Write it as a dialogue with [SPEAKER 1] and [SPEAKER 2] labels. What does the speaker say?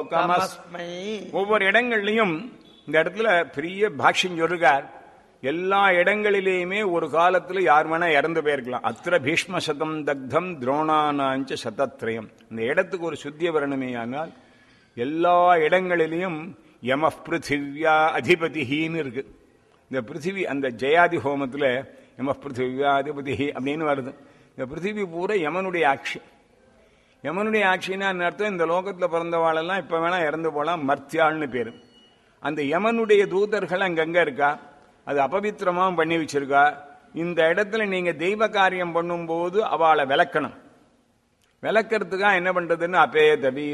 [SPEAKER 1] கமஸ்மை
[SPEAKER 2] ஒவ்வொரு இடங்கள்லயும் இந்த இடத்துல பெரிய பாஷ்யம் சொல்லுகார் எல்லா இடங்களிலேயுமே ஒரு காலத்துல யார் வேணா இறந்து போயிருக்கலாம் அத்திர பீஷ்ம சதம் தக்தம் துரோணானாஞ்ச சதத்ரயம் இந்த இடத்துக்கு ஒரு சுத்திய வரணுமே ஆனால் எல்லா இடங்களிலையும் யம பிருத்திவ்யா அதிபதிஹின்னு இருக்கு இந்த பிருத்திவி அந்த ஜெயாதி ஹோமத்துல யம பிருத்திவ்யா அதிபதிஹி அப்படின்னு வருது இந்த பிருத்திவி பூரா யமனுடைய ஆட்சி யமனுடைய ஆட்சின்னா அர்த்தம் இந்த லோகத்துல பிறந்தவாளெல்லாம் இப்ப வேணா இறந்து போலாம் மர்த்தியாள்னு பேரு அந்த யமனுடைய தூதர்கள் அங்கங்க இருக்கா அது அபவித்திரமா பண்ணி வச்சிருக்கா இந்த இடத்துல நீங்க தெய்வ காரியம் பண்ணும்போது அவளை விளக்கணும் விளக்கிறதுக்காக என்ன பண்றதுன்னு அப்பே தபி